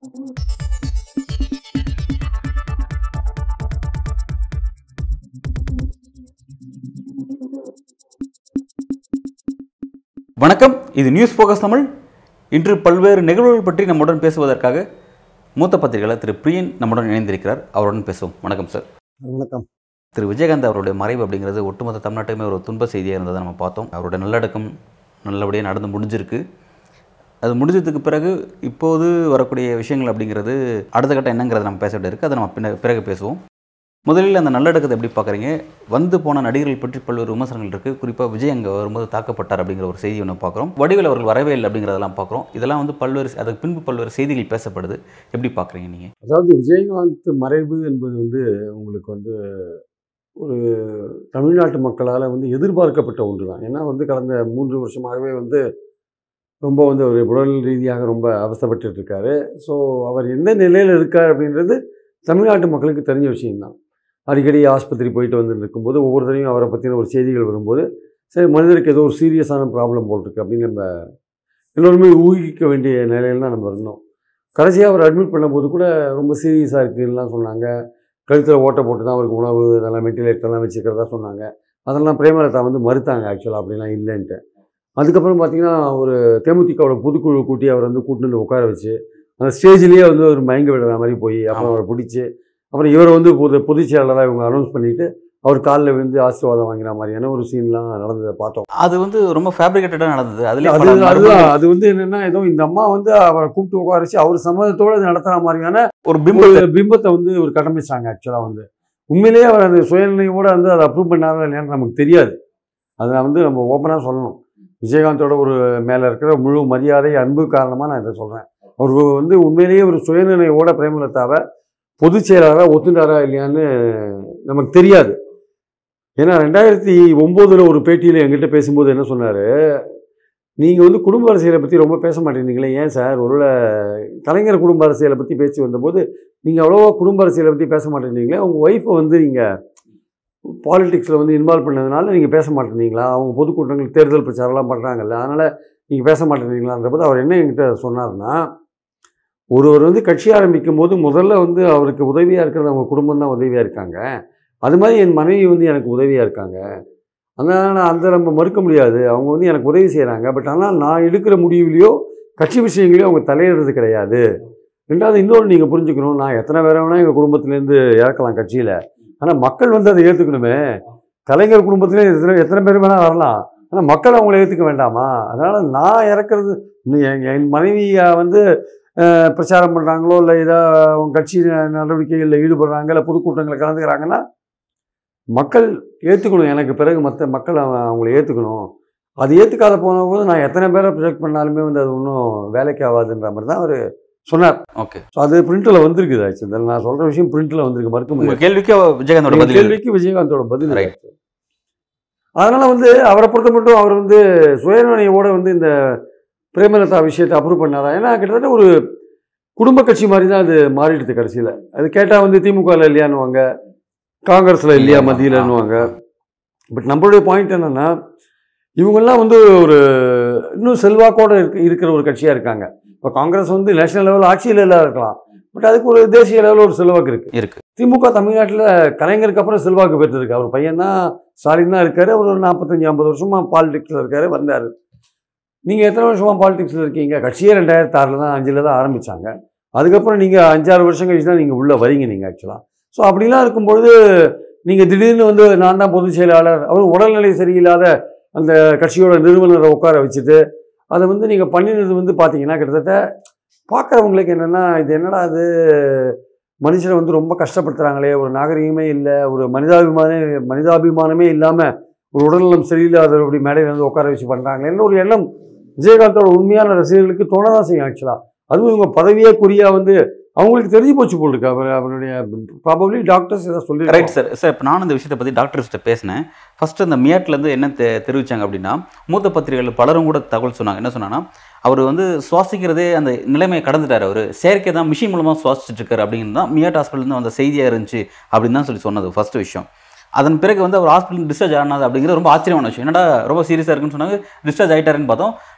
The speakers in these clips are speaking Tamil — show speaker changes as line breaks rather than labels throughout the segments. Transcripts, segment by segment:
வணக்கம் இது நியூஸ் ஃபோக்கஸ் தமிழ் இன்று பல்வேறு நிகழ்வுகள் பற்றி நம்முடன் பேசுவதற்காக மூத்த பத்திரிகையாளர் திரு பிரியன் நம்முடன் இணைந்திருக்கிறார் அவருடன் பேசுவோம் வணக்கம் சார்
வணக்கம்
திரு விஜயகாந்த் அவருடைய மறைவு அப்படிங்கிறது ஒட்டுமொத்த தமிழ்நாட்டுமே ஒரு துன்ப செய்தியாக இருந்ததை நம்ம பார்த்தோம் அவருடைய நல்லடக்கம் நல்லபடியாக நடந்து முடிஞ்சிருக்கு அது முடிஞ்சதுக்கு பிறகு இப்போது வரக்கூடிய விஷயங்கள் அப்படிங்கிறது அடுத்த கட்டம் என்னங்கிறத நம்ம பேச வேண்டியிருக்கு அதை நம்ம பின்ன பிறகு பேசுவோம் முதலில் அந்த நல்லடக்கத்தை எப்படி பார்க்குறீங்க வந்து போன நடிகர்கள் பற்றி பல்வேறு விமர்சனங்கள் இருக்குது குறிப்பாக விஜய் அங்கே வரும்போது தாக்கப்பட்டார் அப்படிங்கிற ஒரு செய்தி ஒன்று பார்க்குறோம் வடிவேல் அவர்கள் வரவே இல்லை அப்படிங்கிறதெல்லாம் பார்க்குறோம் இதெல்லாம் வந்து பல்வேறு அதுக்கு பின்பு பல்வேறு செய்திகள் பேசப்படுது எப்படி பார்க்குறீங்க நீங்கள்
அதாவது விஜயகாந்த் மறைவு என்பது வந்து உங்களுக்கு வந்து ஒரு தமிழ்நாட்டு மக்களால் வந்து எதிர்பார்க்கப்பட்ட ஒன்று தான் ஏன்னா வந்து கடந்த மூன்று வருஷமாகவே வந்து ரொம்ப வந்து ஒரு உடல் ரீதியாக ரொம்ப அவஸ்தைப்பட்டு இருக்காரு ஸோ அவர் எந்த நிலையில் இருக்கார் அப்படின்றது தமிழ்நாட்டு மக்களுக்கு தெரிஞ்ச விஷயம்தான் அடிக்கடி ஆஸ்பத்திரி போயிட்டு வந்து இருக்கும்போது ஒவ்வொரு தடையும் அவரை பற்றின ஒரு செய்திகள் வரும்போது சரி மனிதருக்கு ஏதோ ஒரு சீரியஸான ப்ராப்ளம் போட்டிருக்கு அப்படின்னு நம்ம எல்லோருமே ஊகிக்க வேண்டிய நிலையில் தான் நம்ம இருந்தோம் கடைசியாக அவர் அட்மிட் பண்ணும்போது கூட ரொம்ப சீரியஸாக இருக்குன்னுலாம் சொன்னாங்க கழுத்தில் ஓட்டை போட்டு தான் அவருக்கு உணவு இதெல்லாம் வெண்டிலேட்டர்லாம் வச்சுக்கிறதா சொன்னாங்க அதெல்லாம் பிரேமலதா வந்து மறுத்தாங்க ஆக்சுவலாக அப்படிலாம் இல்லைன்ட்டு அதுக்கப்புறம் பார்த்தீங்கன்னா ஒரு தேமுதிகவோட பொதுக்குழு கூட்டி அவர் வந்து கூட்டிட்டு வந்து உட்கார வச்சு அந்த ஸ்டேஜ்லேயே வந்து ஒரு மயங்க விடுற மாதிரி போய் அப்புறம் அவரை பிடிச்சி அப்புறம் இவரை வந்து பொது பொதுச் செயலாளராக இவங்க அனௌன்ஸ் பண்ணிவிட்டு அவர் காலில் விழுந்து ஆசீர்வாதம் வாங்கின மாதிரியான ஒரு சீன்லாம் நடந்ததை பார்த்தோம்
அது வந்து ரொம்ப ஃபேப்ரிகேட்டடாக நடந்தது
அது
அதுலேயே
அதுதான் அது வந்து என்னென்னா ஏதோ இந்த அம்மா வந்து அவரை கூப்பிட்டு உட்கார வச்சு அவர் சம்மதத்தோடு அது நடத்துகிற மாதிரியான
ஒரு பிம்பம்
ஒரு பிம்பத்தை வந்து ஒரு கட்டமைச்சாங்க ஆக்சுவலாக வந்து உண்மையிலேயே அவர் அந்த சுயநிலையோட வந்து அதை அப்ரூவ் பண்ணாரா இல்லையான்னு நமக்கு தெரியாது அதை வந்து நம்ம ஓப்பனாக சொல்லணும் விஜயகாந்தோட ஒரு மேலே இருக்கிற முழு மரியாதை அன்பு காரணமாக நான் இதை சொல்கிறேன் அவர் வந்து உண்மையிலேயே ஒரு சுயநிலையோட பிரேமலதாவை பொதுச் செயலாளராக ஒத்துண்டாரா இல்லையான்னு நமக்கு தெரியாது ஏன்னா ரெண்டாயிரத்தி ஒம்போதில் ஒரு பேட்டியில் என்கிட்ட பேசும்போது என்ன சொன்னார் நீங்கள் வந்து குடும்ப அரசியலை பற்றி ரொம்ப பேச மாட்டேங்கிறீங்களே ஏன் சார் ஒருவேளை கலைஞர் குடும்ப அரசியலை பற்றி பேச்சு வந்தபோது நீங்கள் அவ்வளோவா குடும்ப அரசியலை பற்றி பேச மாட்டேங்கிறீங்களே உங்கள் ஒய்ஃபை வந்து நீங்கள் பாலிடிக்ஸில் வந்து இன்வால்வ் பண்ணதுனால நீங்கள் பேச மாட்டேங்கிறீங்களா அவங்க பொதுக்கூட்டங்கள் தேர்தல் பிரச்சாரம்லாம் பண்ணுறாங்கல்ல அதனால் நீங்கள் பேச மாட்டேங்கிறீங்களான்ற போது அவர் என்ன என்கிட்ட சொன்னார்னா ஒருவர் வந்து கட்சி ஆரம்பிக்கும் போது முதல்ல வந்து அவருக்கு உதவியாக இருக்கிறது அவங்க குடும்பம் தான் உதவியாக இருக்காங்க அது மாதிரி என் மனைவி வந்து எனக்கு உதவியாக இருக்காங்க அதனால் அந்த நம்ம மறுக்க முடியாது அவங்க வந்து எனக்கு உதவி செய்கிறாங்க பட் ஆனால் நான் எடுக்கிற முடிவுலையோ கட்சி விஷயங்களையோ அவங்க தலையிடுறது கிடையாது ரெண்டாவது இன்னொரு நீங்கள் புரிஞ்சுக்கணும் நான் எத்தனை பேரை வேணால் எங்கள் குடும்பத்துலேருந்து இறக்கலாம் கட்சியில் ஆனால் மக்கள் வந்து அதை ஏற்றுக்கணுமே கலைஞர் குடும்பத்திலே எத்தனை எத்தனை பேர் வேணால் வரலாம் ஆனால் மக்கள் அவங்கள ஏற்றுக்க வேண்டாமா அதனால் நான் இறக்குறது இன்னும் என் என் மனைவியை வந்து அஹ், பிரச்சாரம் பண்ணுறாங்களோ இல்லை ஏதோ அவங்க கட்சி நடவடிக்கைகளில் ஈடுபடுறாங்க இல்லை பொதுக்கூட்டங்களில் கலந்துக்கிறாங்கன்னா மக்கள் ஏற்றுக்கணும் எனக்கு பிறகு மற்ற மக்கள் அவ- அவங்கள ஏற்றுக்கணும் அது ஏற்றுக்காத போன போது நான் எத்தனை பேரை ப்ரொஜெக்ட் பண்ணாலுமே வந்து அது ஒன்றும் வேலைக்கு ஆகாதுன்ற மாதிரி தான் அவர் சொன்னார்
ஓகே
ஸோ அது பிரிண்டில் வந்திருக்குது ஆக்சுவலி நான் சொல்கிற விஷயம் பிரிண்டில் வந்திருக்கு மறுக்க
உங்கள்
முடியாது
கேள்விக்கு விஜயகாந்தோட
எங்க
பதில்
கேள்விக்கு விஜயகாந்தோட பதில்
Right.
அதனால வந்து அவரை பொறுத்த மட்டும் அவர் வந்து சுயநினைவோட வந்து இந்த பிரேமலதா விஷயத்தை அப்ரூவ் பண்ணாரா ஏன்னா கிட்டத்தட்ட ஒரு குடும்ப கட்சி மாதிரி தான் அது மாறிடுது கடைசியில் அது கேட்டால் வந்து திமுகவில் இல்லையான்னுவாங்க காங்கிரஸில் இல்லையா மத்தியிலன்னுவாங்க பட் நம்மளுடைய பாயிண்ட் என்னன்னா இவங்கெல்லாம் வந்து ஒரு இன்னும் செல்வாக்கோட இருக்க இருக்கிற ஒரு கட்சியாக இருக்காங்க இப்போ காங்கிரஸ் வந்து நேஷனல் லெவல் ஆட்சியில் எல்லாம் இருக்கலாம் பட் அதுக்கு ஒரு தேசிய லெவலில் ஒரு செல்வாக்கு இருக்குது
இருக்கு
திமுக தமிழ்நாட்டில் கலைஞருக்கு அப்புறம் செல்வாக்கு பெற்றிருக்கு அவர் பையன் தான் ஸ்டாலின் தான் இருக்காரு அவர் ஒரு நாற்பத்தஞ்சு ஐம்பது வருஷமா பாலிடிக்ஸில் இருக்காரு வந்தார் நீங்கள் எத்தனை வருஷமா பாலிடிக்ஸில் இருக்கீங்க கட்சியே ரெண்டாயிரத்தி ஆறில் தான் அஞ்சில் தான் ஆரம்பித்தாங்க அதுக்கப்புறம் நீங்கள் அஞ்சாறு வருஷம் கழிச்சு தான் நீங்கள் உள்ளே வரீங்க நீங்கள் ஆக்சுவலாக ஸோ அப்படிலாம் இருக்கும்பொழுது நீங்கள் திடீர்னு வந்து நான் தான் பொதுச் செயலாளர் அவர் உடல்நிலை சரியில்லாத அந்த கட்சியோட நிறுவனரை உட்கார வச்சுட்டு அதை வந்து நீங்கள் பண்ணினது வந்து பார்த்தீங்கன்னா கிட்டத்தட்ட பார்க்குறவங்களுக்கு என்னென்னா இது என்னடா அது மனுஷனை வந்து ரொம்ப கஷ்டப்படுத்துகிறாங்களே ஒரு நாகரிகமே இல்லை ஒரு மனிதாபிமான மனிதாபிமானமே இல்லாமல் ஒரு உடல்நலம் சரியில்லாத அப்படி மேடையில் வந்து உட்கார வச்சு பண்ணுறாங்களேன்னு ஒரு எண்ணம் விஜயகாந்தோட உண்மையான ரசிகர்களுக்கு தோணதான் செய்யும் ஆக்சுவலாக அதுவும் இவங்க பதவியே குறியா வந்து அவங்களுக்கு தெரிஞ்சு போச்சு போல் இருக்கு அவர் அவருடைய ப்ராபப்ளி டாக்டர்ஸ் ஏதாவது சொல்லி
ரைட் சார் சார் இப்போ நானும் இந்த விஷயத்தை பற்றி டாக்டர்ஸ்கிட்ட பேசினேன் ஃபஸ்ட்டு அந்த மியாட்லேருந்து என்ன தெ தெரிவிச்சாங்க அப்படின்னா மூத்த பத்திரிகைகள் பலரும் கூட தகவல் சொன்னாங்க என்ன சொன்னாங்கன்னா அவர் வந்து சுவாசிக்கிறதே அந்த நிலைமையை கடந்துட்டார் அவர் செயற்கை தான் மிஷின் மூலமாக சுவாசிச்சுட்டு இருக்காரு அப்படின்னு தான் மியாட் ஹாஸ்பிட்டல்லேருந்து வந்த செய்தியாக இருந்துச்சு அப்படின்னு தான் சொல்லி சொன்னது ஃபர்ஸ்ட் விஷயம் அதன் பிறகு வந்து அவர் ஹாஸ்பிட்டல் டிஸ்சார்ஜ் ஆனது அப்படிங்கிறது ரொம்ப ஆச்சரியமான விஷயம் என்னடா ரொம்ப சீரியஸாக இருக்குன்னு சொன்னாங்க டிஸ்சார்ஜ் ஆகிட்டாருன்னு பார்த்தோம்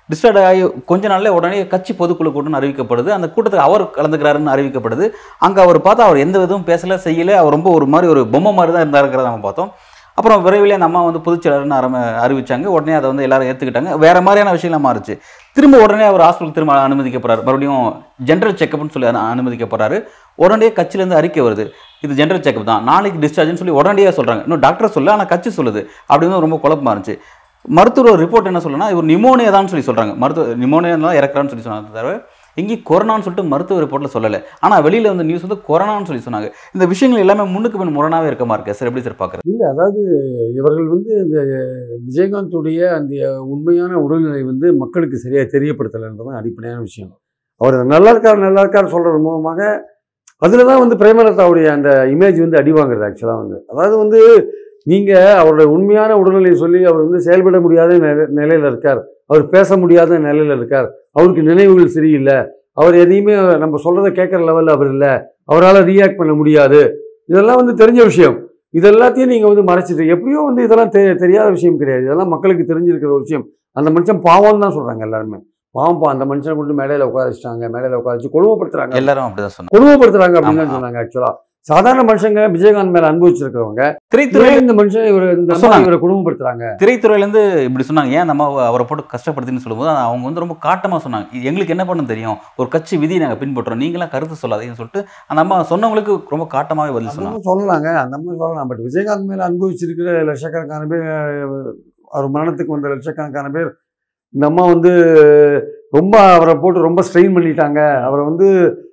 டிஸ்டார்ட் ஆகி கொஞ்ச நாள்ல உடனே கட்சி பொதுக்குழு கூட்டம்னு அறிவிக்கப்படுது அந்த கூட்டத்துக்கு அவர் கலந்துக்கிறாருன்னு அறிவிக்கப்படுது அங்கே அவர் பார்த்தா அவர் எந்த விதமும் பேசல செய்யல அவர் ரொம்ப ஒரு மாதிரி ஒரு பொம்மை மாதிரி தான் இருந்தாருங்கிறத நம்ம பார்த்தோம் அப்புறம் விரைவில் அந்த அம்மா வந்து பொதுச்செயலர்னு ஆரம்ப அறிவிச்சாங்க உடனே அதை வந்து எல்லாரும் ஏற்றுக்கிட்டாங்க வேற மாதிரியான விஷயம்லாம் மாறுச்சு திரும்ப உடனே அவர் ஹாஸ்பிட்டல் திரும்ப அனுமதிக்கப்படுறாரு மறுபடியும் ஜென்ரல் செக்கப்னு சொல்லி அனு- அனுமதிக்கப்படுறாரு உடனே கட்சியிலேருந்து அறிக்கை வருது இது ஜென்ரல் செக்கப் தான் நாளைக்கு டிஸ்சார்ஜ்னு சொல்லி உடனடியாக சொல்கிறாங்க இன்னும் டாக்டர் சொல்ல ஆனால் கட்சி சொல்லுது அப்படின்னு ரொம்ப குழப்பமா இருந்துச்சு மருத்துவர் ரிப்போர்ட் என்ன சொல்லுன்னா இவர் நிமோனியா தான் சொல்லி சொல்கிறாங்க மருத்துவ நிமோனியா தான் இறக்குறான்னு சொல்லி சொன்னாங்க தவிர எங்கேயும் கொரோனான்னு சொல்லிட்டு மருத்துவ ரிப்போர்ட்டில் சொல்லலை ஆனால் வெளியில் வந்து நியூஸ் வந்து கொரோனான்னு சொல்லி சொன்னாங்க இந்த விஷயங்கள் எல்லாமே முன்னுக்கு பின் முரணாவே இருக்க மாதிரி இருக்கு சார் எப்படி சார் பார்க்குறது
இல்லை அதாவது இவர்கள் வந்து இந்த விஜயகாந்துடைய அந்த உண்மையான உடல்நிலை வந்து மக்களுக்கு சரியாக தெரியப்படுத்தலைன்றதான் அடிப்படையான விஷயம் அவர் நல்லா இருக்கார் நல்லா இருக்கார் சொல்கிறது மூலமாக அதில் தான் வந்து பிரேமலதாவுடைய அந்த இமேஜ் வந்து அடி வாங்குறது ஆக்சுவலாக வந்து அதாவது வந்து நீங்கள் அவருடைய உண்மையான உடல்நிலையை சொல்லி அவர் வந்து செயல்பட முடியாத நிலை நிலையில் இருக்கார் அவர் பேச முடியாத நிலையில் இருக்கார் அவருக்கு நினைவுகள் சரியில்லை அவர் எதையுமே நம்ம சொல்கிறத கேட்குற லெவலில் அவர் இல்லை அவரால் ரியாக்ட் பண்ண முடியாது இதெல்லாம் வந்து தெரிஞ்ச விஷயம் இது எல்லாத்தையும் நீங்கள் வந்து மறைச்சிட்டு எப்படியோ வந்து இதெல்லாம் தெ தெரியாத விஷயம் கிடையாது இதெல்லாம் மக்களுக்கு தெரிஞ்சிருக்கிற ஒரு விஷயம் அந்த மனுஷன் பாவம்னு தான் சொல்கிறாங்க எல்லாருமே பாவம் பா அந்த மனுஷனை கொண்டு மேடையில் உட்கார வச்சிட்டாங்க மேடையில் உட்கார வச்சு கொடுமைப்படுத்துறாங்க
எல்லாரும் அப்படிதான் சொன்னாங்க
கொடுமைப்படுத்துறாங்க அப்படின்னு தான்
ஆமா.
சொன்னாங்க ஆக்சுவலாக சாதாரண மனுஷங்க விஜயகாந்த் மேல அனுபவிச்சிருக்கிறவங்க
திரைத்துறை
ஏன் இந்த மனுஷன் இவர் இந்த அம்மா
சொன்னாங்க.
இவரை கொடுமைப்படுத்துறாங்க
திரைத்துறையிலேருந்து இப்படி சொன்னாங்க ஏன் நம்ம அவரை போட்டு கஷ்டப்படுத்தின்னு சொல்லும்போது அவங்க வந்து ரொம்ப காட்டமாக சொன்னாங்க இது எங்களுக்கு என்ன பண்ண தெரியும் ஒரு கட்சி விதி நாங்கள் பின்பற்றுறோம் நீங்களாம் கருத்து சொல்லாதீங்கன்னு சொல்லிட்டு அந்த அம்மா சொன்னவங்களுக்கு ரொம்ப காட்டமாகவே பதில் சொன்னாங்க
அந்த சொல்லலாங்க அந்த மாதிரி சொல்லலாம் பட் விஜயகாந்த் மேல அனுபவிச்சிருக்கிற லட்சக்கணக்கான பேர் அஹ், அவர் மரணத்துக்கு வந்த லட்சக்கணக்கான பேர் இந்த அம்மா வந்து ரொம்ப அவரை போட்டு ரொம்ப ஸ்ட்ரெயின் பண்ணிட்டாங்க அவரை வந்து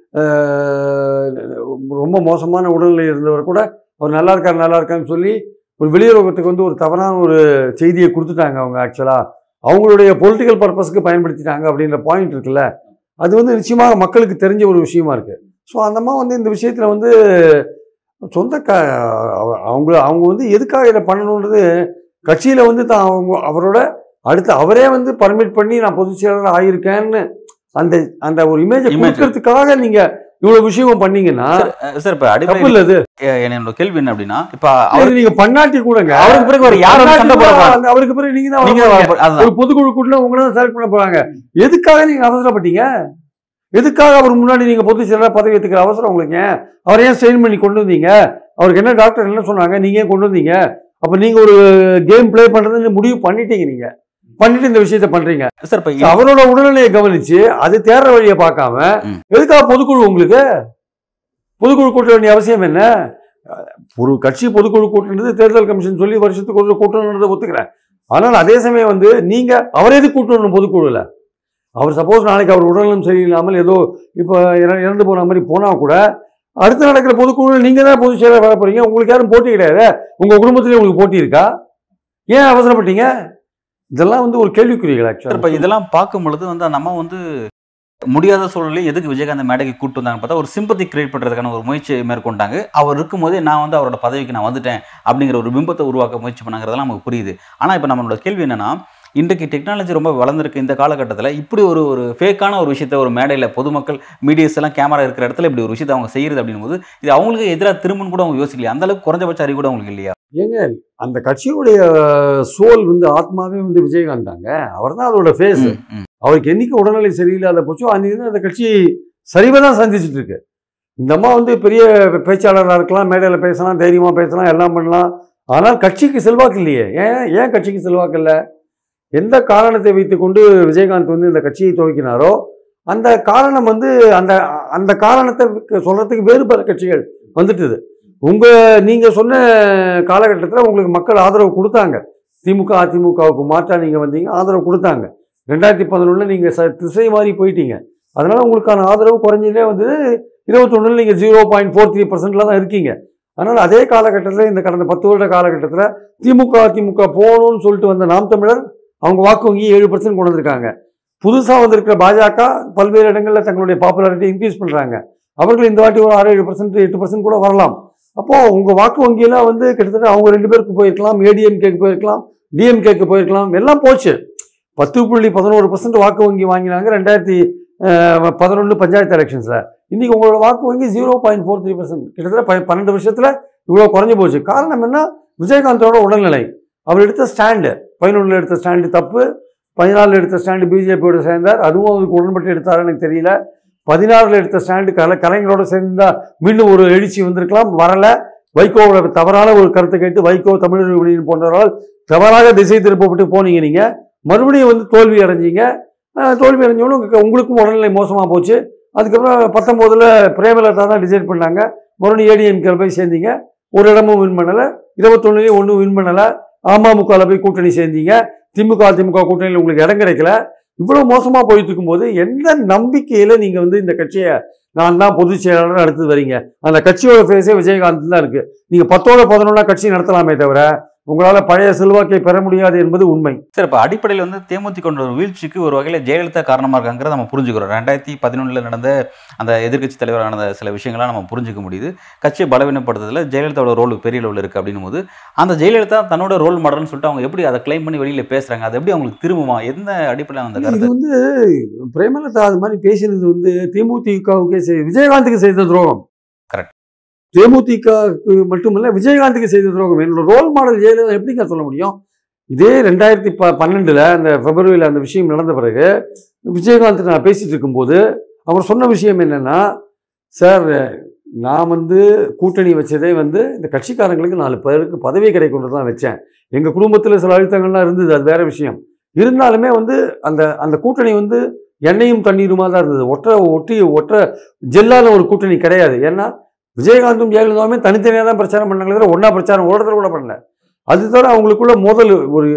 அஹ், ரொம்ப மோசமான உடல்நிலை இருந்தவர் கூட அவர் நல்லா இருக்கார் நல்லா இருக்கான்னு சொல்லி ஒரு வெளியுறவுக்கு வந்து ஒரு தவறான ஒரு செய்தியை கொடுத்துட்டாங்க அவங்க ஆக்சுவலாக அவங்களுடைய பொலிட்டிக்கல் பர்பஸ்க்கு பயன்படுத்திட்டாங்க அப்படின்ற பாயிண்ட் இருக்குல்ல அது வந்து நிச்சயமாக மக்களுக்கு தெரிஞ்ச ஒரு விஷயமா இருக்கு ஸோ அந்த அம்மா வந்து இந்த விஷயத்தில் வந்து சொந்த க அவ- அவங்க அவங்க வந்து எதுக்காக இதை பண்ணணுன்றது கட்சியில் வந்து தான் அவங்க அவரோட அடுத்து அவரே வந்து பர்மிட் பண்ணி நான் பொதுச் செயலாளர் ஆயிருக்கேன்னு அந்த அந்த ஒரு இமேஜை
Image.
கொடுக்கறதுக்காக நீங்க இவ்வளவு விஷயம் பண்ணீங்கன்னா
அஹ் சார் இப்போ
தப்பு
அடிப்படை
இல்ல இது
என்னோட கேள்வி என்ன அப்படின்னா இப்போ அவர்
இது நீங்க பண்ணாட்டி கூடங்க
அவருக்கு பிறகு ஒரு யார் வந்து சண்டை போட
பண்ணாட்டி கூட
போறாங்க?
அந்த- அவருக்கு பிறகு நீங்க தான்
நீங்க
வர போறீங்க.
தான் அதுதான்
ஒரு பொதுக்குழு கூட்டில் உங்களை தான் செலக்ட் பண்ண போறாங்க எதுக்காக நீங்க அவசரப்பட்டீங்க எதுக்காக அவர் முன்னாடி நீங்க பொதுச் செயலாளர் பதவி ஏத்துக்கிற அவசரம் உங்களுக்கு ஏன் அவரை ஏன் ஸ்ட்ரெயின் பண்ணி கொண்டு வந்தீங்க அவருக்கு என்ன டாக்டர் என்ன சொன்னாங்க நீங்க ஏன் கொண்டு வந்தீங்க அப்ப நீங்க ஒரு கேம் ப்ளே பண்றதுன்னு முடிவு பண்ணிட்டீங்க நீங்க பண்ணிட்டு இந்த விஷயத்த பண்றீங்க
சார் இப்போ
So, அவரோட உடல்நிலையை கவனிச்சு அது தேர்ற வழியை பார்க்காம
ம்.
எதுக்காக பொதுக்குழு உங்களுக்கு பொதுக்குழு கூட்ட வேண்டிய அவசியம் என்ன ஒரு கட்சி பொதுக்குழு கூட்டுறது தேர்தல் கமிஷன் சொல்லி வருஷத்துக்கு ஒரு கூட்டணுன்றதை ஒத்துக்கிறேன் ஆனால் அதே சமயம் வந்து நீங்க அவர் எது கூட்டணும் பொதுக்குழுல அவர் சப்போஸ் நாளைக்கு அவர் உடல்நலம் சரியில்லாமல் ஏதோ இப்போ இற- இறந்து போன மாதிரி போனா கூட அடுத்து நடக்கிற பொதுக்குழு நீங்க தான் பொதுச் செயலர் வர போறீங்க உங்களுக்கு யாரும் போட்டி கிடையாது உங்க குடும்பத்திலே உங்களுக்கு போட்டி இருக்கா ஏன் அவசரப்பட்டீங்க இதெல்லாம் வந்து ஒரு கேள்விக்குறிகள்
சார் இப்போ
ஆக்சுவலாக
இதெல்லாம் பார்க்கும் பொழுது வந்து அந்த அம்மா வந்து முடியாத சூழலையும் எதுக்கு விஜயகாந்த் மேடைக்கு கூட்டு வந்தாங்கன்னு பார்த்தா ஒரு சிம்பத்தி கிரியேட் பண்ணுறதுக்கான ஒரு முயற்சியை மேற்கொண்டாங்க அவர் இருக்கும்போதே நான் வந்து அவரோட பதவிக்கு நான் வந்துட்டேன் அப்படிங்கிற ஒரு பிம்பத்தை உருவாக்க முயற்சி பண்ணாங்கிறதெல்லாம் நமக்கு புரியுது ஆனால் இப்போ நம்மளோட கேள்வி என்னன்னா இன்றைக்கு டெக்னாலஜி ரொம்ப வளர்ந்துருக்கு இந்த காலகட்டத்தில் இப்படி ஒரு ஒரு ஃபேக்கான ஒரு விஷயத்த ஒரு மேடையில் பொதுமக்கள் மீடியாஸ் எல்லாம் கேமரா இருக்கிற இடத்துல இப்படி ஒரு விஷயத்தை அவங்க செய்யறது அப்படின்னும் போது இது அவங்களுக்கு எதிராக திரும்புன்னு கூட அவங்க யோசிக்கலையா அந்த அளவுக்கு குறைஞ்சபட்ச அறிவு கூட அவங்களுக்கு இல்லையா
ஏங்க அந்த கட்சியுடைய சோல் வந்து ஆத்மாவே வந்து விஜயகாந்த் தாங்க அவர் தான் அதோட ஃபேஸ்
ம், ம்.
அவருக்கு என்னைக்கு உடல்நிலை சரியில்லாத போச்சோ அன்னைக்கு அந்த கட்சி சரிவை தான் சந்திச்சுட்டு இருக்கு இந்த அம்மா வந்து பெரிய பேச்சாளராக இருக்கலாம் மேடையில் பேசலாம் தைரியமாக பேசலாம் எல்லாம் பண்ணலாம் ஆனால் கட்சிக்கு செல்வாக்கு இல்லையே ஏன் ஏன் கட்சிக்கு செல்வாக்கு இல்லை எந்த காரணத்தை வைத்துக்கொண்டு விஜயகாந்த் வந்து இந்த கட்சியை துவக்கினாரோ அந்த காரணம் வந்து அந்த அந்த காரணத்தை சொல்றதுக்கு வேறு பல கட்சிகள் வந்துட்டுது உங்க நீங்க சொன்ன காலகட்டத்தில் உங்களுக்கு மக்கள் ஆதரவு கொடுத்தாங்க திமுக அதிமுகவுக்கு மாற்றா நீங்க வந்தீங்க ஆதரவு கொடுத்தாங்க ரெண்டாயிரத்தி பதினொன்றில் நீங்கள் ச திசை மாறி போயிட்டீங்க அதனால உங்களுக்கான ஆதரவு குறைஞ்சதே வந்து இருபத்தொன்னில் நீங்கள் ஜீரோ பாயிண்ட் ஃபோர் த்ரீ பர்சன்ட்ல தான் இருக்கீங்க அதனால் அதே காலகட்டத்தில் இந்த கடந்த பத்து வருட காலகட்டத்தில் திமுக அதிமுக போகணும்னு சொல்லிட்டு வந்த நாம் தமிழர் அவங்க வாக்கு வங்கி ஏழு பர்சன்ட் கொண்டு வந்திருக்காங்க புதுசாக வந்திருக்கிற பாஜக பல்வேறு இடங்களில் தங்களுடைய பாப்புலாரிட்டி இன்க்ரீஸ் பண்ணுறாங்க அவர்கள் இந்த வாட்டி ஒரு ஆறு ஏழு பர்சன்ட் எட்டு பர்சன்ட் கூட வரலாம் அப்போது உங்கள் வாக்கு வங்கியெல்லாம் வந்து கிட்டத்தட்ட அவங்க ரெண்டு பேருக்கு போயிருக்கலாம் ஏடிஎம்கேக்கு போயிருக்கலாம் டிஎம்கேக்கு போயிருக்கலாம் எல்லாம் போச்சு பத்து புள்ளி பதினோரு பர்சன்ட் வாக்கு வங்கி வாங்கினாங்க ரெண்டாயிரத்தி பதினொன்று பஞ்சாயத்து எலெக்ஷன்ஸில் இன்றைக்கி உங்களோட வாக்கு வங்கி zero point four three percent கிட்டத்தட்ட ப- பன்னெண்டு வருஷத்தில் இவ்வளோ குறைஞ்சு போச்சு காரணம் என்ன விஜயகாந்தோட உடல்நிலை அவர் எடுத்த ஸ்டாண்டு பதினொன்றில் எடுத்த ஸ்டாண்டு தப்பு பதினாலில் எடுத்த ஸ்டாண்டு பிஜேபியோட சேர்ந்தார் அதுவும் அவருக்கு உடன்பட்டு எடுத்தார் எனக்கு தெரியல பதினாறில் எடுத்த ஸ்டாண்டு கல கலைஞரோட சேர்ந்தா மீண்டும் ஒரு எழுச்சி வந்திருக்கலாம் வரல வைகோவோட தவறான ஒரு கருத்தை கேட்டு வைகோ தமிழர் விடுதலை போன்றவர்களால் தவறாக திசை திருப்பப்பட்டு போனீங்க நீங்கள் மறுபடியும் வந்து தோல்வி அடைஞ்சீங்க அஹ் தோல்வி அடைஞ்சவொன்னு உங்களுக்கு உங்களுக்கும் உடல்நிலை மோசமாக போச்சு அதுக்கப்புறம் பத்தொம்போதில் பிரேமலதா தான் டிசைட் பண்ணாங்க மறுபடியும் ஏடிஎம்கேல போய் சேர்ந்தீங்க ஒரு இடமும் வின் பண்ணலை இருபத்தொன்னுலேயும் ஒன்றும் வின் பண்ணலை அமமுகவில் போய் கூட்டணி சேர்ந்தீங்க திமுக திமுக கூட்டணியில் உங்களுக்கு இடம் கிடைக்கல இவ்வளோ மோசமாக போயிட்டு இருக்கும்போது எந்த நம்பிக்கையில் நீங்கள் வந்து இந்த கட்சியை நான் தான் பொதுச் செயலாளர் அடுத்து வரீங்க அந்த கட்சியோட ஃபேஸே விஜயகாந்த் தான் இருக்குது நீங்கள் பத்தோட பதினொன்னா கட்சி நடத்தலாமே தவிர உங்களால் பழைய செல்வாக்கை பெற முடியாது என்பது உண்மை
சார் இப்போ அடிப்படையில் வந்து தேமுதிக ஒரு வீழ்ச்சிக்கு ஒரு வகையில் ஜெயலலிதா காரணமாக இருக்காங்கிறத நம்ம புரிஞ்சுக்கிறோம் ரெண்டாயிரத்தி பதினொன்றில் நடந்த அந்த எதிர்க்கட்சி தலைவராக நடந்த சில விஷயங்கள்லாம் நம்ம புரிஞ்சுக்க முடியுது கட்சியை பலவீனப்படுத்துறதுல ஜெயலலிதாவோட ரோல் பெரிய ரோல் இருக்குது அப்படின்னும் போது அந்த ஜெயலலிதா தன்னோட ரோல் மாடல்னு சொல்லிட்டு அவங்க எப்படி அதை கிளைம் பண்ணி வெளியில் பேசுகிறாங்க அது எப்படி அவங்களுக்கு திரும்புமா எந்த அடிப்படையில் அந்த
இது
கருத்து
வந்து பிரேமலதா அது மாதிரி பேசினது வந்து தேமுதிகவுக்கே செய் விஜயகாந்துக்கு செய்த துரோகம்
Correct.
தேமுதிகவுக்கு மட்டுமல்ல விஜயகாந்துக்கு செய்த துரோகம் என்னோட ரோல் மாடல் ஜெயலலிதா எப்படிங்க சொல்ல முடியும் இதே ரெண்டாயிரத்தி ப பன்னெண்டில் அந்த பிப்ரவரியில் அந்த விஷயம் நடந்த பிறகு விஜயகாந்த் நான் பேசிட்டு இருக்கும்போது அவர் சொன்ன விஷயம் என்னன்னா சார் நான் வந்து கூட்டணி வச்சதே வந்து இந்த கட்சிக்காரங்களுக்கு நாலு பேருக்கு பதவி கிடைக்கணும் தான் வச்சேன் எங்கள் குடும்பத்தில் சில அழுத்தங்கள்லாம் இருந்தது அது வேற விஷயம் இருந்தாலுமே வந்து அந்த அந்த கூட்டணி வந்து எண்ணெயும் தண்ணீருமா தான் இருந்தது ஒற்றை ஒட்டி ஒற்றை ஜெல்லான ஒரு கூட்டணி கிடையாது ஏன்னா விஜயகாந்தும் ஜெயலலிதாவுமே தனித்தனியாக தான் பிரச்சாரம் பண்ணாங்களே தவிர ஒன்றா பிரச்சாரம் ஒரு இடத்துல கூட பண்ணல அது தவிர அவங்களுக்குள்ள முதல் ஒரு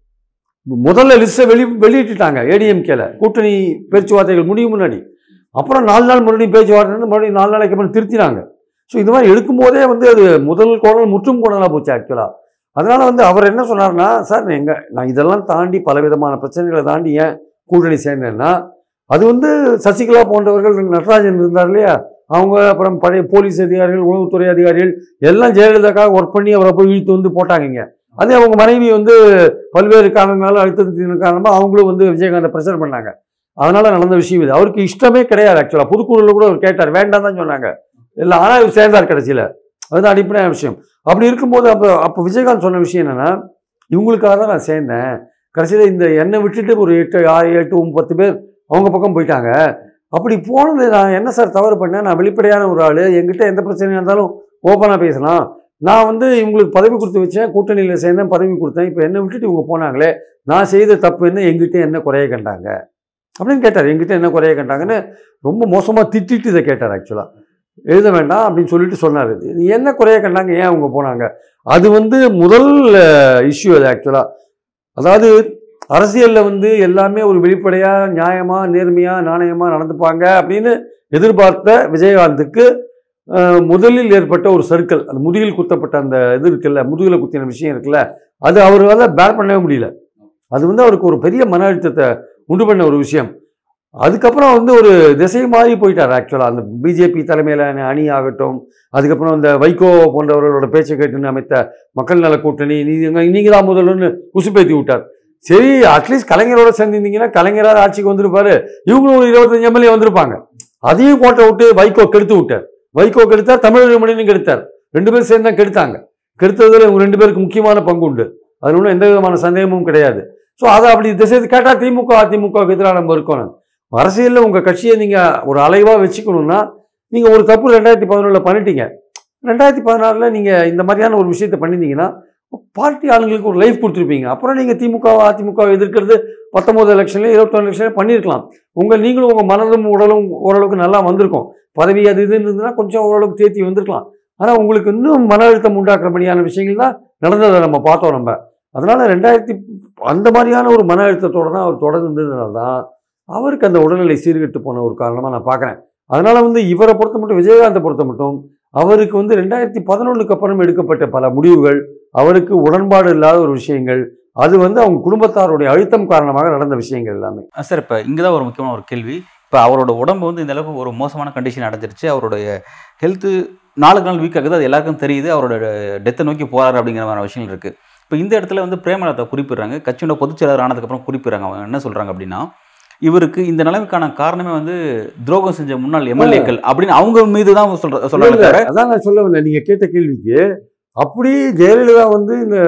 முதல்ல லிஸ்ட்டை வெளி வெளியிட்டுட்டாங்க ஏடிஎம்கேல கூட்டணி பேச்சுவார்த்தைகள் முடியும் முன்னாடி அப்புறம் நாலு நாள் மறுபடியும் பேச்சுவார்த்தை நடந்து மறுபடியும் நாலு நாளைக்கு அப்புறம் திருத்தினாங்க ஸோ இது மாதிரி எடுக்கும்போதே வந்து அது முதல் கோணல் முற்றும் கோணலாக போச்சு ஆக்சுவலாக அதனால் வந்து அவர் என்ன சொன்னார்னா சார் எங்க நான் இதெல்லாம் தாண்டி பலவிதமான பிரச்சனைகளை தாண்டி ஏன் கூட்டணி சேர்ந்தேன்னா அது வந்து சசிகலா போன்றவர்கள் நடராஜன் இருந்தார் இல்லையா அவங்க அப்புறம் பழைய போலீஸ் அதிகாரிகள் உளவுத்துறை அதிகாரிகள் எல்லாம் ஜெயலலிதாக்காக ஒர்க் பண்ணி அவரை போய் இழுத்து வந்து போட்டாங்க அதே அவங்க மனைவி வந்து பல்வேறு காரணங்களால் அழுத்தத்தின் காரணமாக அவங்களும் வந்து விஜயகாந்தை ப்ரெஷர் பண்ணாங்க அதனால நடந்த விஷயம் இது அவருக்கு இஷ்டமே கிடையாது ஆக்சுவலாக புதுக்குழுவில் கூட அவர் கேட்டார் வேண்டாம் தான் சொன்னாங்க இல்லை ஆனால் இவர் சேர்ந்தார் கடைசியில் அதுதான் அடிப்படையான விஷயம் அப்படி இருக்கும்போது அப்போ அப்போ விஜயகாந்த் சொன்ன விஷயம் என்னன்னா இவங்களுக்காக தான் நான் சேர்ந்தேன் கடைசியில் இந்த என்னை விட்டுட்டு ஒரு எட்டு ஆறு எட்டு ஒன்பது, பத்து பேர் அவங்க பக்கம் போயிட்டாங்க அப்படி போனது நான் என்ன சார் தவறு பண்ணேன் நான் வெளிப்படையான ஒரு ஆள் என்கிட்ட எந்த பிரச்சனையாக இருந்தாலும் ஓப்பனாக பேசலாம் நான் வந்து இவங்களுக்கு பதவி கொடுத்து வச்சேன் கூட்டணியில் சேர்ந்தேன் பதவி கொடுத்தேன் இப்போ என்னை விட்டுட்டு இவங்க போனாங்களே நான் செய்த தப்பு என்ன எங்கிட்ட என்ன குறைய கண்டாங்க அப்படின்னு கேட்டார் எங்கிட்ட என்ன குறைய கண்டாங்கன்னு ரொம்ப மோசமாக திட்டிட்டு இதை கேட்டார் ஆக்சுவலாக எழுத வேண்டாம் அப்படின்னு சொல்லிட்டு சொன்னார் இது என்ன குறைய கண்டாங்க ஏன் அவங்க போனாங்க அது வந்து முதல் இஷ்யூ அது ஆக்சுவலாக அதாவது அரசியலில் வந்து எல்லாமே ஒரு வெளிப்படையாக நியாயமாக நேர்மையாக நாணயமாக நடந்துப்பாங்க அப்படின்னு எதிர்பார்த்த விஜயகாந்துக்கு அஹ், முதலில் ஏற்பட்ட ஒரு சர்க்கிள் அந்த முதுகில் குத்தப்பட்ட அந்த இது இருக்குல்ல முதுகில் குத்தின விஷயம் இருக்குல்ல அது அவரால் பேர் பண்ணவே முடியல அது வந்து அவருக்கு ஒரு பெரிய மன அழுத்தத்தை உண்டு பண்ண ஒரு விஷயம் அதுக்கப்புறம் வந்து ஒரு திசை மாறி போயிட்டார் ஆக்சுவலாக அந்த பிஜேபி தலைமையிலான அணி ஆகட்டும் அதுக்கப்புறம் இந்த வைகோ போன்றவர்களோட பேச்சை கேட்டுன்னு அமைத்த மக்கள் நல கூட்டணி நீங்க நீங்கள் தான் முதல்னு உசுப்பேத்தி விட்டார் சரி அட்லீஸ்ட் கலைஞரோட சேர்ந்திருந்தீங்கன்னா கலைஞராக ஆட்சிக்கு வந்திருப்பாரு இவங்களும் ஒரு இருபத்தஞ்சு எம்எல்ஏ வந்திருப்பாங்க அதையும் கோட்டை விட்டு வைகோ கெடுத்து விட்டார் வைகோ கெடுத்தார் தமிழக மணியும் கெடுத்தார் ரெண்டு பேரும் சேர்ந்து தான் கெடுத்தாங்க கெடுத்ததுல இவங்க ரெண்டு பேருக்கு முக்கியமான பங்கு உண்டு அதில் ஒன்றும் எந்த விதமான சந்தேகமும் கிடையாது ஸோ அதை அப்படி திசை கேட்டால் திமுக அதிமுக எதிராக நம்ம இருக்கணும் அரசியலில் உங்கள் கட்சியை நீங்கள் ஒரு அலைவாக வச்சுக்கணும்னா நீங்கள் ஒரு தப்பு ரெண்டாயிரத்தி பதினொன்றில் பண்ணிட்டீங்க ரெண்டாயிரத்தி பதினாறில் நீங்கள் இந்த மாதிரியான ஒரு விஷயத்தை பண்ணியிருந்தீங்கன்னா பார்ட்டி ஆளுங்களுக்கு ஒரு லைஃப் கொடுத்துருப்பீங்க அப்புறம் நீங்கள் திமுக அதிமுக எதிர்க்கிறது பத்தொம்போது எலெக்ஷன்லேயும் இருபத்தொன்று எலெக்ஷன்லேயும் பண்ணியிருக்கலாம் உங்கள் நீங்களும் உங்கள் மனதும் உடலும் ஓரளவுக்கு நல்லா வந்திருக்கும் பதவி அது இதுன்னு இருந்ததுன்னா கொஞ்சம் ஓரளவுக்கு தேத்தி வந்திருக்கலாம் ஆனால் உங்களுக்கு இன்னும் மன அழுத்தம் உண்டாக்குறபடியான விஷயங்கள் தான் நடந்ததை நம்ம பார்த்தோம் நம்ம அதனால் ரெண்டாயிரத்தி அந்த மாதிரியான ஒரு மன அழுத்தத்தோட தான் அவர் தொடர்ந்து இருந்ததுனால தான் அவருக்கு அந்த உடல்நிலை சீர்கெட்டு போன ஒரு காரணமாக நான் பார்க்குறேன் அதனால் வந்து இவரை பொறுத்த மட்டும் விஜயகாந்தை பொறுத்த மட்டும் அவருக்கு வந்து ரெண்டாயிரத்தி பதினொன்றுக்கு அப்புறம் எடுக்கப்பட்ட பல முடிவுகள் அவருக்கு உடன்பாடு இல்லாத ஒரு விஷயங்கள் அது வந்து அவங்க குடும்பத்தாருடைய அழுத்தம் காரணமாக நடந்த விஷயங்கள் எல்லாமே
அஹ் சார் இப்போ இங்கே தான் ஒரு முக்கியமான ஒரு கேள்வி இப்போ அவரோட உடம்பு வந்து இந்த அளவுக்கு ஒரு மோசமான கண்டிஷன் அடைஞ்சிருச்சு அவருடைய ஹெல்த்து நாளுக்கு நாள் வீக் ஆகுது அது எல்லாருக்கும் தெரியுது அவரோட டெத்தை நோக்கி போறாரு அப்படிங்கிற மாதிரி விஷயங்கள் இருக்குது இப்போ இந்த இடத்துல வந்து பிரேமலதா குறிப்பிடுறாங்க கட்சியோட பொதுச் செயலாளர் ஆனதுக்கப்புறம் குறிப்பிடுறாங்க அவங்க என்ன சொல்கிறாங்க அப்படின்னா இவருக்கு இந்த நிலைமைக்கான காரணமே வந்து துரோகம் செஞ்ச முன்னாள் எம்எல்ஏக்கள் அப்படின்னு அவங்க மீது தான் சொல்ற சொல்றாங்க
இல்ல,
தவிர
அதான் நான் சொல்ல வந்தேன் நீங்க கேட்ட கேள்விக்கு அப்படி ஜெயலலிதா வந்து இந்த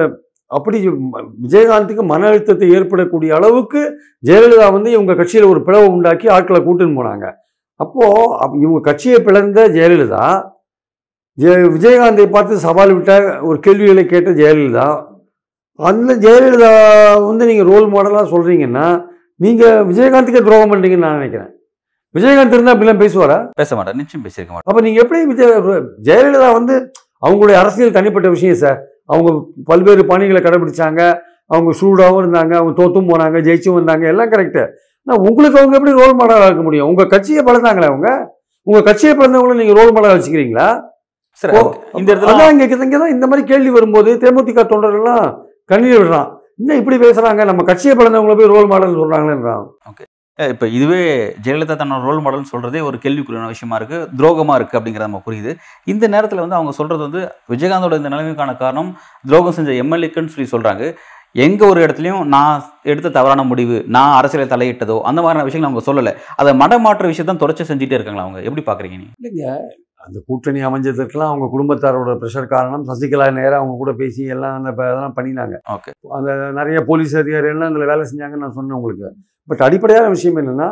அப்படி ம- விஜயகாந்துக்கு மன அழுத்தத்தை ஏற்படக்கூடிய அளவுக்கு ஜெயலலிதா வந்து இவங்க கட்சியில் ஒரு பிளவை உண்டாக்கி ஆட்களை கூட்டுன்னு போனாங்க அப்போது அப் இவங்க கட்சியை பிளந்த ஜெயலலிதா ஜெய விஜயகாந்தை பார்த்து சவால் விட்ட ஒரு கேள்விகளை கேட்ட ஜெயலலிதா அந்த ஜெயலலிதா வந்து நீங்கள் ரோல் மாடலாக சொல்கிறீங்கன்னா நீங்கள் விஜயகாந்துக்கே துரோகம் பண்ணுறீங்கன்னு நான் நினைக்கிறேன் விஜயகாந்த் இருந்தால் அப்படிலாம் பேசுவாரா
பேச மாட்டார் நிச்சயம் பேசியிருக்க மாட்டார்
அப்போ நீங்கள் எப்படி விஜய ஜெயலலிதா வந்து அவங்களுடைய அரசியல் தனிப்பட்ட விஷயம் சார் அவங்க பல்வேறு பணிகளை கடைபிடிச்சாங்க அவங்க சூடாகவும் இருந்தாங்க அவங்க தோத்தும் போனாங்க ஜெயிச்சும் வந்தாங்க எல்லாம் கரெக்டு ஆனால் உங்களுக்கு அவங்க எப்படி ரோல் மாடலாக இருக்க முடியும் உங்கள் கட்சியை பழந்தாங்களே அவங்க உங்கள் கட்சியை பிறந்தவங்களும் நீங்கள் ரோல் மாடலாக வச்சுக்கிறீங்களா
சரி
ஓ,
இந்த இடத்துல
அதான் இங்கே இங்கே தான் இந்த மாதிரி கேள்வி வரும்போது தேமுதிக தொண்டர்கள்லாம் கண்ணீர் விடுறான் இன்னும் இப்படி பேசுகிறாங்க நம்ம கட்சியை பிறந்தவங்கள போய் ரோல் மாடல் சொல்கிறாங்களேன்றான்
இப்போ இதுவே ஜெயலலிதா தன்னோட ரோல் மாடல்னு சொல்றதே ஒரு கேள்விக்குறியான விஷயமா இருக்கு துரோகமா இருக்கு அப்படிங்கிறது நம்ம புரியுது இந்த நேரத்தில் வந்து அவங்க சொல்றது வந்து விஜயகாந்தோட இந்த நிலைமைக்கான காரணம் துரோகம் செஞ்ச எம்எல்ஏக்குன்னு சொல்லி சொல்றாங்க எங்க ஒரு இடத்துலையும் நான் எடுத்த தவறான முடிவு நான் அரசியலை தலையிட்டதோ அந்த மாதிரியான விஷயங்கள் அவங்க சொல்லலை அதை மடமாற்ற விஷயத்தான் தொடர்ச்சி செஞ்சுட்டே இருக்காங்களா அவங்க எப்படி பாக்குறீங்க நீங்க
இல்லைங்க அந்த கூட்டணி அமைஞ்சதற்கெல்லாம் அவங்க குடும்பத்தாரோட ப்ரெஷர் காரணம் சசிகலா நேரம் அவங்க கூட பேசி எல்லாம் அந்த ப- அதெல்லாம் பண்ணினாங்க
ஓகே
அந்த நிறைய போலீஸ் அதிகாரிகள்லாம் அதில் வேலை செஞ்சாங்கன்னு நான் சொன்னேன் உங்களுக்கு பட் அடிப்படையான விஷயம் என்னென்னா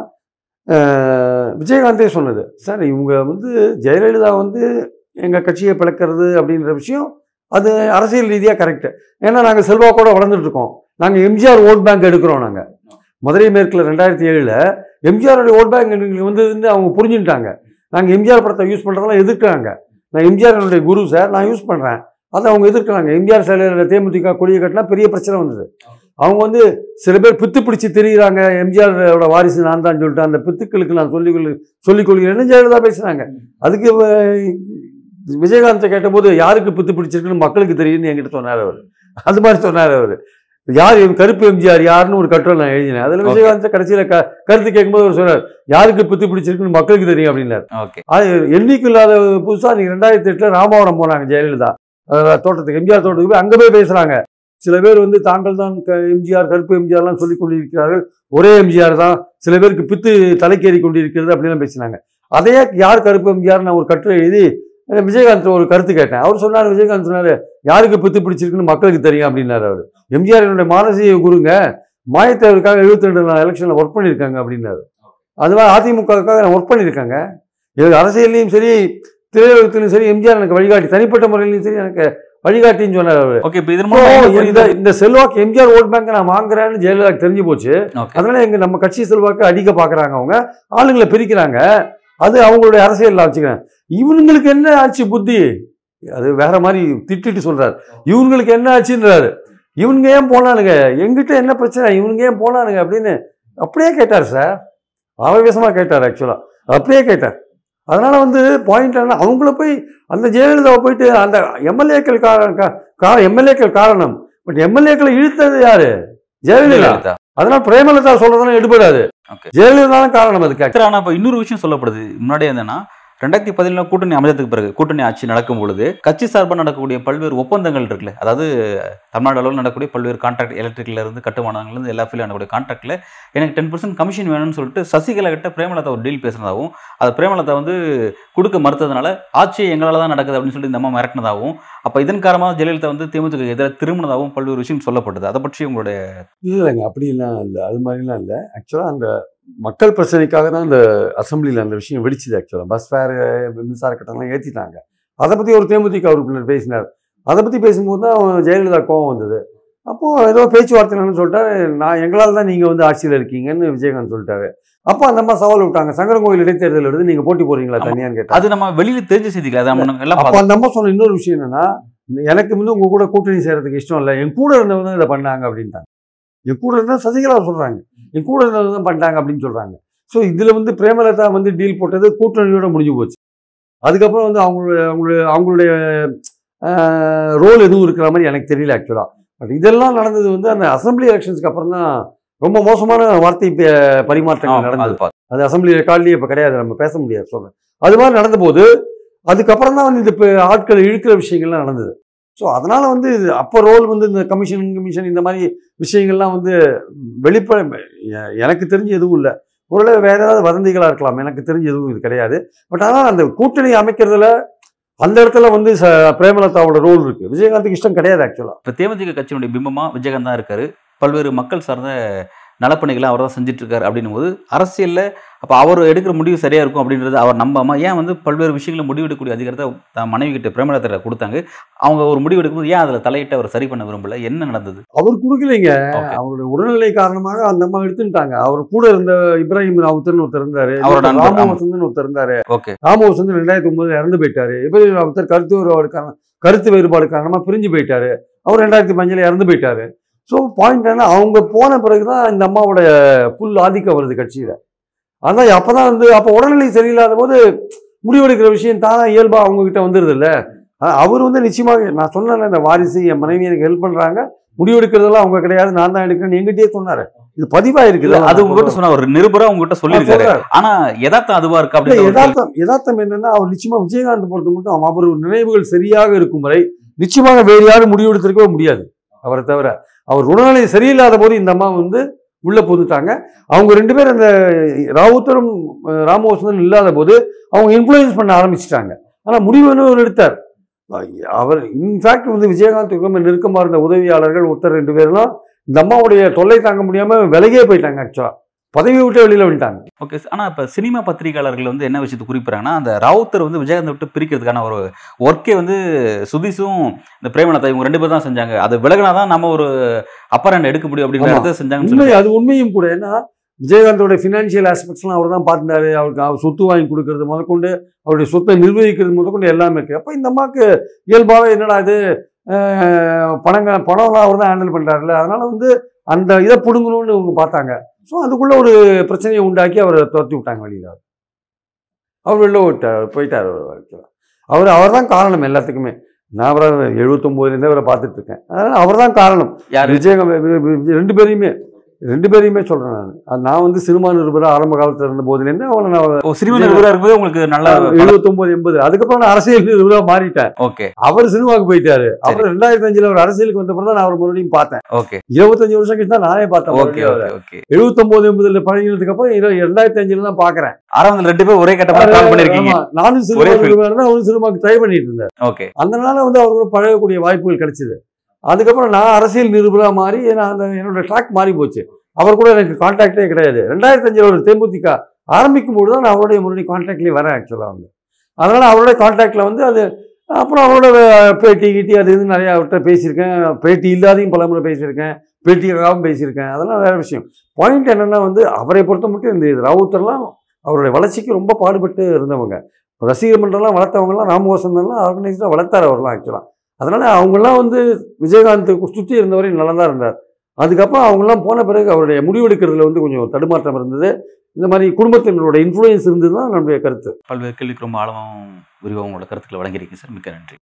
விஜயகாந்தே சொன்னது சார் இவங்க வந்து ஜெயலலிதா வந்து எங்கள் கட்சியை பிளக்கிறது அப்படின்ற விஷயம் அது அரசியல் ரீதியாக கரெக்டு ஏன்னா நாங்கள் செல்வாக்கோட வளர்ந்துட்டு இருக்கோம் நாங்கள் எம்ஜிஆர் ஓட் பேங்க் எடுக்கிறோம் நாங்கள் மதுரை மேற்கில் ரெண்டாயிரத்தி ஏழில் எம்ஜிஆருடைய ஓட் பேங்க் எங்களுக்கு வந்து வந்து அவங்க புரிஞ்சுட்டாங்க நாங்கள் எம்ஜிஆர் படத்தை யூஸ் பண்ணுறதெல்லாம் எதிர்க்கிறாங்க நான் எம்ஜிஆர் என்னுடைய குரு சார் நான் யூஸ் பண்ணுறேன் அதை அவங்க எதிர்க்கிறாங்க எம்ஜிஆர் சிலையில் தேமுதிக கொடியை கட்டினா பெரிய பிரச்சனை வந்தது அவங்க வந்து சில பேர் பித்து பிடிச்சி தெரியுறாங்க எம்ஜிஆரோட வாரிசு நான் தான் சொல்லிட்டு அந்த பித்துக்களுக்கு நான் சொல்லிக் கொள்ளு சொல்லிக் கொள்கிறேன்னு ஜெயலலிதா பேசுனாங்க அதுக்கு வ- விஜயகாந்தை கேட்டபோது யாருக்கு பித்து பிடிச்சிருக்குன்னு மக்களுக்கு தெரியும்னு என்கிட்ட சொன்னார் அவர் அது மாதிரி சொன்னார் அவர் யார் எம் கருப்பு எம்ஜிஆர் யாருன்னு ஒரு கட்டுரை நான் எழுதினேன் அதில்
Okay.
விஜயகாந்த் கடைசியில் க கருத்து கேட்கும்போது அவர் சொன்னார் யாருக்கு பித்து பிடிச்சிருக்குன்னு மக்களுக்கு தெரியும் அப்படின்னாரு
ஓகே
அது எண்ணிக்கை இல்லாத புதுசாக நீங்கள் ரெண்டாயிரத்தி எட்டில் ராமாவரம் போனாங்க ஜெயலலிதா அஹ் தோட்டத்துக்கு எம்ஜிஆர் தோட்டத்துக்கு போய் அங்கே போய் பேசுகிறாங்க சில பேர் வந்து தாங்கள் தான் க- எம்ஜிஆர் கருப்பு எம்ஜிஆர்லாம் சொல்லிக் கொண்டிருக்கிறார்கள் ஒரே எம்ஜிஆர் தான் சில பேருக்கு பித்து தலைக்கேறி கொண்டிருக்கிறது அப்படிலாம் பேசினாங்க அதே யார் கருப்பு எம்ஜிஆர் நான் ஒரு கட்டுரை எழுதி அஹ் விஜயகாந்த் ஒரு கருத்து கேட்டேன் அவர் சொன்னார் விஜயகாந்த் சொன்னார் யாருக்கு பித்து பிடிச்சிருக்குன்னு மக்களுக்கு தெரியும் அப்படின்னாரு அவர் எம்ஜிஆர் என்னுடைய மானசீக குருங்க மாயத்தேவருக்காக எழுபத்தி ரெண்டு நாள் எலெக்ஷனில் ஒர்க் பண்ணியிருக்காங்க அப்படின்னாரு அதுவா அதிமுகவுக்காக நான் ஒர்க் பண்ணியிருக்காங்க இது அரசியல்லையும் சரி திரையுலகத்திலும் சரி எம்ஜிஆர் எனக்கு வழிகாட்டி தனிப்பட்ட முறையிலையும் சரி எனக்கு வழிகாட்டின்னு சொன்னார் அவர்
ஓகே இப்போ இதன்
இப்போ
மூலம் என்ன
இந்த
புரியுது?
இந்த செல்வாக்கு எம்ஜிஆர் ஓட் பேங்க் நான் வாங்குறேன்னு ஜெயலலிதாக்கு தெரிஞ்சு போச்சு
ஓகே
அதனால எங்க நம்ம கட்சி செல்வாக்கு அடிக்க பாக்குறாங்க அவங்க ஆளுங்களை பிரிக்கிறாங்க அது அவங்களுடைய அரசியல்ல வச்சுக்கிறேன் இவனுங்களுக்கு என்ன ஆச்சு புத்தி அது வேற மாதிரி திட்டிட்டு சொல்றாரு இவங்களுக்கு என்ன ஆச்சுன்றாரு இவனுங்க ஏன் போனானுங்க எங்கிட்ட என்ன பிரச்சனை இவனுங்க ஏன் போனானுங்க அப்படின்னு அப்படியே கேட்டார் சார் ஆவேசமா கேட்டார் ஆக்சுவலா அப்படியே கேட்டார் அதனால வந்து பாயிண்ட் என்ன அவங்கள போய் அந்த ஜெயலலிதாவை போயிட்டு அந்த எம்எல்ஏக்கள் காரணம் எம்எல்ஏக்கள் காரணம் பட் எம்எல்ஏக்களை இழுத்தது யாரு ஜெயலலிதா
ஜெயலலிதா.
அதனால பிரேமலதா சொல்றதெல்லாம் எடுபடாது
Okay.
ஜெயலலிதா தான் காரணம் அதுக்கு
சார் ஆனால் இப்போ இன்னொரு விஷயம் சொல்லப்படுது முன்னாடியே என்னன்னா ரெண்டாயிரத்தி பதினேழு கூட்டணி அமைச்சதுக்கு பிறகு கூட்டணி ஆட்சி நடக்கும் பொழுது கட்சி சார்பாக நடக்கக்கூடிய பல்வேறு ஒப்பந்தங்கள் இருக்குல்ல அதாவது தமிழ்நாடு அளவில் நடக்கக்கூடிய பல்வேறு கான்ட்ராக்ட் எலக்ட்ரிக்ல இருந்து கட்டுமானங்கள்ல இருந்து எல்லா ஃபீல்டும் நடக்கக்கூடிய கான்ட்ராக்ட்ல எனக்கு டென் பர்சன்ட் கமிஷன் வேணும்னு சொல்லிட்டு சசிகலா கிட்ட பிரேமலதா ஒரு டீல் பேசுனதாகவும் அதை பிரேமலதா வந்து கொடுக்க மறுத்ததுனால ஆட்சி எங்களால் தான் நடக்குது அப்படின்னு சொல்லிட்டு இந்த அம்மா மிரட்டினதாகவும் அப்போ இதன் காரணமாக ஜெயலலிதா வந்து தேமுதிக எதிராக திரும்பினதாகவும் பல்வேறு விஷயம் சொல்லப்பட்டது அதை பற்றி உங்களுடைய
இல்லைங்க அப்படிலாம் இல்லை அது மாதிரிலாம் இல்லை ஆக்சுவலாக அந்த மக்கள் பிரச்சனைக்காக தான் அந்த அசம்பிளியில் அந்த விஷயம் வெடிச்சுது ஆக்சுவலாக பஸ் ஃபேர் மின்சார கட்டணம்லாம் ஏற்றிட்டாங்க அதை பற்றி ஒரு தேமுதிக உறுப்பினர் பேசினார் அதை பற்றி பேசும்போது தான் ஜெயலலிதா கோவம் வந்தது அப்போது ஏதோ பேச்சுவார்த்தை என்னன்னு சொல்லிட்டாரு நான் எங்களால் தான் நீங்கள் வந்து ஆட்சியில் இருக்கீங்கன்னு விஜயகாந்த் சொல்லிட்டாரு அப்போ அந்த அம்மா சவால் விட்டாங்க சங்கரங்கோயில் இடைத்தேர்தல் எடுத்து நீங்கள் போட்டி போறீங்களா
ஆமா.
தனியான்னு கேட்டாங்க
அது நம்ம வெளியில தெரிஞ்ச செய்திகள் அதை நம்ம எல்லாம்
அப்போ
பார்த்தோம்.
அந்த அம்மா சொன்ன இன்னொரு விஷயம் என்னன்னா எனக்கு வந்து உங்க கூட கூட்டணி செய்யறதுக்கு இஷ்டம் இல்லை என் கூட இருந்தவங்க தான் இதை பண்ணாங்க அப்படின்ட்டாங்க என் கூட இருந்தா சசிகலா சொல்றாங்க என் கூட இருந்தவங்க தான் பண்ணிட்டாங்க அப்படின்னு சொல்றாங்க ஸோ இதுல வந்து பிரேமலதா வந்து டீல் போட்டது கூட்டணியோட முடிஞ்சு போச்சு அதுக்கப்புறம் வந்து அவங்களுடைய அவங்களுடைய அவங்களுடைய ரோல் எதுவும் இருக்கிற மாதிரி எனக்கு தெரியல ஆக்சுவலா பட் இதெல்லாம் நடந்தது வந்து அந்த அசம்பிளி எலெக்ஷன்ஸ்க்கு அப்புறம் தான் ரொம்ப மோசமான வார்த்தை ப- பரிமாற்றங்கள்
ஆமா,
நடந்தது
அது பார்த்தோம்.
அது அசம்பிளி ரெக்கார்ட்லேயே இப்போ கிடையாது நம்ம பேச முடியாது சொல்றேன் அது மாதிரி நடந்தபோது அதுக்கப்புறம் தான் வந்து இந்த இப்போ ஆட்களை இழுக்கிற விஷயங்கள்லாம் நடந்தது ஸோ அதனால வந்து இது அப்போ ரோல் வந்து இந்த கமிஷன் கமிஷன் இந்த மாதிரி விஷயங்கள்லாம் வந்து வெளிப்பட எ- எனக்கு தெரிஞ்சு எதுவும் இல்லை ஒருவேளை வேற ஏதாவது வதந்திகளாக இருக்கலாம் எனக்கு தெரிஞ்சு எதுவும் இது கிடையாது பட் ஆனால் அந்த கூட்டணி அமைக்கிறதுல அந்த இடத்துல வந்து ச பிரேமலதாவோட ரோல் இருக்கு விஜயகாந்துக்கு இஷ்டம் கிடையாது ஆக்சுவலாக
இப்போ தேமுதிக கட்சியினுடைய பிம்பமா விஜயகாந்த் தான் இருக்காரு பல்வேறு மக்கள் சார்ந்த நலப்பணிகளை அவர் தான் செஞ்சுட்டு இருக்காரு அப்படின்னும் போது அரசியலில் அப்போ அவர் எடுக்கிற முடிவு சரியா இருக்கும் அப்படின்றது அவர் நம்பாம ஏன் வந்து பல்வேறு விஷயங்களை முடிவெடுக்கக்கூடிய அதிகாரத்தை தான் மனைவி கிட்ட பிரேமலதா கொடுத்தாங்க அவங்க ஒரு முடிவு எடுக்கும்போது ஏன் அதில் தலையிட்டு அவர் சரி பண்ண விரும்பல என்ன நடந்தது
அவர் கொடுக்கலைங்க
Okay.
அவருடைய உடல்நிலை காரணமாக அந்த அம்மா எடுத்துட்டாங்க அவர் கூட இருந்த இப்ராஹிம் ராவுத்தர்னு ஒருத்தர் இருந்தாரு
அவரோட நண்பர், ஆமா.
ராமவசந்தன் ஒருத்தர் இருந்தாரு
ஓகே
ராமவசந்தன் ரெண்டாயிரத்தி ஒன்பதுல இறந்து போயிட்டாரு இப்ராஹிம் ராவுத்தர் கருத்து வேறுபாடு காரணம் கருத்து வேறுபாடு காரணமா பிரிஞ்சு போயிட்டாரு அவர் ரெண்டாயிரத்தி பஞ்சில் இறந்து போயிட்டாரு ஸோ பாயிண்ட் என்ன அவங்க போன பிறகுதான் இந்த அம்மாவோட புல் ஆதிக்கம் வருது கட்சியில அதான் அப்பதான் வந்து அப்போ உடல்நிலை சரியில்லாத போது முடிவெடுக்கிற விஷயம் தான் இயல்பா அவங்க கிட்ட வந்துருது இல்ல ஆனா அவர் வந்து நிச்சயமாக நான் சொன்னேன்ல இந்த வாரிசு என் மனைவி எனக்கு ஹெல்ப் பண்றாங்க முடிவெடுக்கிறதெல்லாம் அவங்க கிடையாது நான் தான் எடுக்கிறேன்னு எங்கிட்டயே சொன்னாரு இது பதிவா
இல்ல
இருக்குது
அது உங்ககிட்ட சொன்ன ஒரு நிருபரா உங்ககிட்ட சொல்லியிருக்காரு ஆனா யதார்த்தம் அதுவா இருக்கு
இல்ல,
அப்படின்னு
யதார்த்தம் யதார்த்தம் என்னன்னா அவர் நிச்சயமா விஜயகாந்த் பொறுத்த மட்டும் அவன் அவர் நினைவுகள் சரியாக இருக்கும் வரை நிச்சயமாக வேறு யாரும் முடிவெடுத்திருக்கவே முடியாது அவரை தவிர அவர் உடல்நிலை சரியில்லாத போது இந்த அம்மா வந்து உள்ள புகுந்துட்டாங்க அவங்க ரெண்டு பேரும் அந்த ராவுத்தரும் அஹ், ராமவசந்தன் இல்லாத போது அவங்க இன்ஃப்ளூயன்ஸ் பண்ண ஆரம்பிச்சிட்டாங்க ஆனா முடிவு என்ன அவர் எடுத்தார் அவர் இன்ஃபேக்ட் வந்து விஜயகாந்த் ரொம்ப நெருக்கமா இருந்த உதவியாளர்கள் ஒருத்தர் ரெண்டு பேர்லாம் இந்த அம்மாவுடைய தொல்லை தாங்க முடியாம விலகே போயிட்டாங்க ஆக்சுவலா பதவி விட்டு வெளியில வந்துட்டாங்க
ஓகே ஆனா இப்ப சினிமா பத்திரிகையாளர்கள் வந்து என்ன விஷயத்தை குறிப்பிடுறாங்கன்னா அந்த ராவுத்தர் வந்து விஜயகாந்த் விட்டு பிரிக்கிறதுக்கான ஒரு ஒர்க்கே வந்து சுதீஷும் இந்த பிரேமலதா இவங்க ரெண்டு பேர் தான் செஞ்சாங்க அது விலகினாதான் நம்ம ஒரு அப்பர் ஹேண்ட் எடுக்க முடியும் அப்படிங்கிற
ஆமா.
இடத்த செஞ்சாங்கன்னு
உண்மை
சொல்லி
அது உண்மையும் கூட ஏன்னா விஜயகாந்தோட ஃபினான்ஷியல் ஆஸ்பெக்ட்ஸ்லாம் அவர் தான் பார்த்துட்டாரு அவருக்கு அவர் சொத்து வாங்கி கொடுக்கறது முதற்கொண்டு அவருடைய சொத்தை நிர்வகிக்கிறது முதற்கொண்டு எல்லாமே இருக்கு அப்போ இந்த அம்மாவுக்கு இயல்பாகவே என்னடா இது அஹ், பணங்க பணம்லாம் அவர் தான் ஹேண்டில் பண்ணுறாருல அதனால வந்து அந்த இதை பிடுங்கணும்னு இவங்க பார்த்தாங்க ஸோ அதுக்குள்ள ஒரு பிரச்சனையை உண்டாக்கி அவரை துரத்தி விட்டாங்க வெளியில அவர் வெளில விட்டார் போயிட்டார் அவர் அவர் அவர் தான் காரணம் எல்லாத்துக்குமே நான் அவரை எழுபத்தொம்போதுலேருந்தே அவரை பார்த்துட்டு இருக்கேன் அதனால அவர் தான் காரணம்
யாரு
விஜயகம் வி- வி- வி- ரெண்டு பேரையுமே ரெண்டு பேரையுமே சொல்றேன் நான் அது நான் வந்து சினிமா நிருபர் ஆரம்ப காலத்துல இருந்த போதிலேருந்து அவனை நான்
ஓ சினிமா நிருபரா இருக்கும்போது உங்களுக்கு நல்ல
எழுபத்தொன்பது எண்பது அதுக்கப்புறம் நான் அரசியல் நிருபரா மாறிட்டேன்
ஓகே
அவர் சினிமாவுக்கு போயிட்டாரு அப்புறம் ரெண்டாயிரத்தி அஞ்சுல அவர் அரசியலுக்கு வந்த தான் நான் அவர் மறுபடியும் பார்த்தேன்
ஓகே
இருபத்தஞ்சு வருஷம் கழிச்சு தான் நானே பார்த்தேன்
ஓகே
மறுபடியும் அவரை.
ஓகே ஓகே
எழுபத்தொன்பது எண்பதுல பழகினதுக்கு அப்புறம் இரு- ரெண்டாயிரத்தி அஞ்சுல தான் பாக்குறேன்
ஆரம்பத்தில் ரெண்டு பேரும் ஒரே கட்டமா கால் பண்ணிருக்கீங்க
ஆமா, நானும் சினிமா
ஒரே field.
நிருபரா இருந்தா அவரும் சினிமாவுக்கு ட்ரை பண்ணிட்டு இருந்தேன்
ஓகே
அதனால வந்து அவர் கூட பழகக்கூடிய வாய்ப்புகள் கிடைச்சது அதுக்கப்புறம் நான் அரசியல் நிருபரா மாறி நான் அந்த என்னோட ட்ராக் மாறி போச்சு அவர் கூட எனக்கு கான்டாக்டே கிடையாது ரெண்டாயிரத்தி அஞ்சில் ஒரு தேமுதிக ஆரம்பிக்கும் போது தான் நான் அவருடைய முன்னாடி கான்டாக்ட்லேயே வரேன் ஆக்சுவலாக வந்து அதனால் அவருடைய கான்டாக்டில் வந்து அது அப்புறம் அவரோட வே- பேட்டி கீட்டி அது இது நிறையா அவர்கிட்ட பேசியிருக்கேன் பேட்டி இல்லாதையும் பல முறை பேசியிருக்கேன் பேட்டிக்காகவும் பேசியிருக்கேன் அதெல்லாம் வேற விஷயம் பாயிண்ட் என்னென்னா வந்து அவரை பொறுத்த மட்டும் இந்த ராவுத்தர்லாம் அவருடைய வளர்ச்சிக்கு ரொம்ப பாடுபட்டு இருந்தவங்க ரசிகர் மன்றம்லாம் வளர்த்தவங்கலாம் ராமகோசன்லாம் ஆர்கனைஸ்டாக வளர்த்தார் அவர்லாம் ஆக்சுவலாக அதனால அவங்கெல்லாம் வந்து விஜயகாந்த் சுற்றி இருந்தவரை நல்லா தான் இருந்தார் அதுக்கப்புறம் அவங்கெல்லாம் போன பிறகு அவருடைய முடிவெடுக்கிறதுல வந்து கொஞ்சம் தடுமாற்றம் இருந்தது இந்த மாதிரி குடும்பத்தினரோட இன்ஃப்ளூயன்ஸ் இருந்தது தான் நம்முடைய கருத்து
பல்வேறு கேள்விக்கு ரொம்ப ஆழமாகவும் விரிவாகவும் உங்களோட கருத்துக்களை வழங்கியிருக்கீங்க சார் மிக்க நன்றி